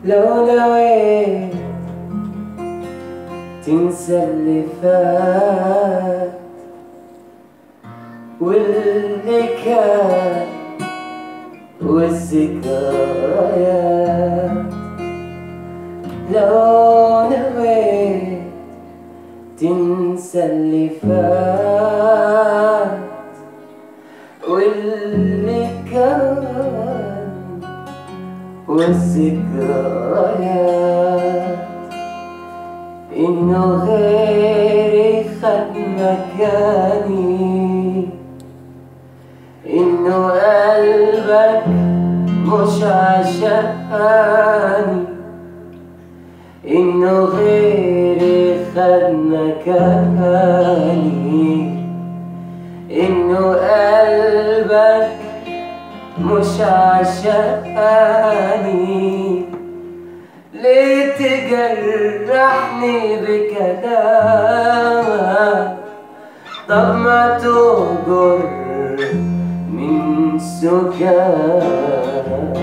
لو نويت تنسى اللي فات واللي كان والذكريات لو نويت تنسى اللي فات واللي كان والذكريات إنه غيري خد مكاني إنه قلبك مش عشاني إنه غيري خد مكاني إنه قلبك مش عشاني ليه تجرحني بكلامك طب ما تهجر من سكان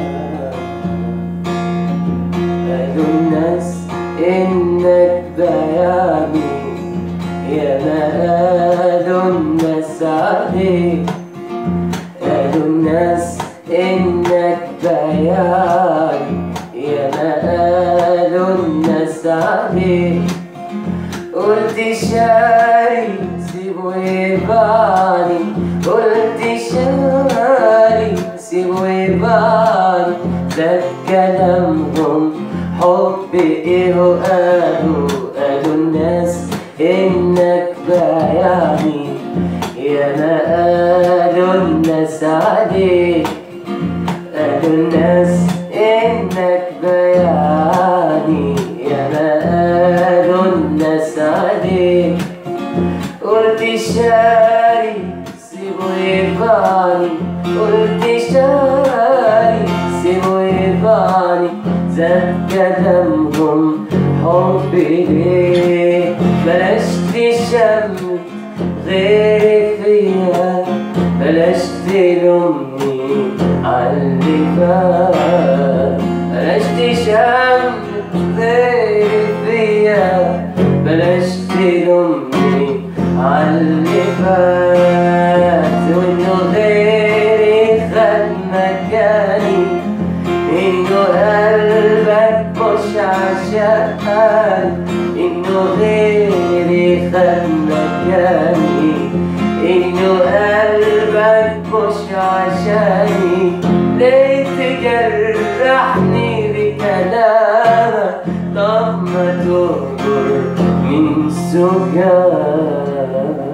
قالوا الناس إنك بيامي يا ما قالوا الناس عليك قالوا الناس إنك بيامي يا ما قالوا الناس عليك قلت شاري سيبه يباني قلت شاري سيبه يباني ده كلامهم حب ايه قالوا قالوا الناس انك بياني يا ما قالوا الناس عليك قالوا الناس انك بياني يا ما قالوا الناس عليك قلت شاري سيبه يباني قلت شاري سيبه يباني زاد كلامهم حبي ليه بلاش تشمت غيري فيها بلاش تلومني عاللي فات بلاش تشمت غيري فيها بلاش تلومني عاللي فات وانه غيري خد مكاني انه قلبك مش عشان انه غيري خد مكاني انه قلبك مش عشاني ليه تجرحني بكلامك طب ما تهجر من سكان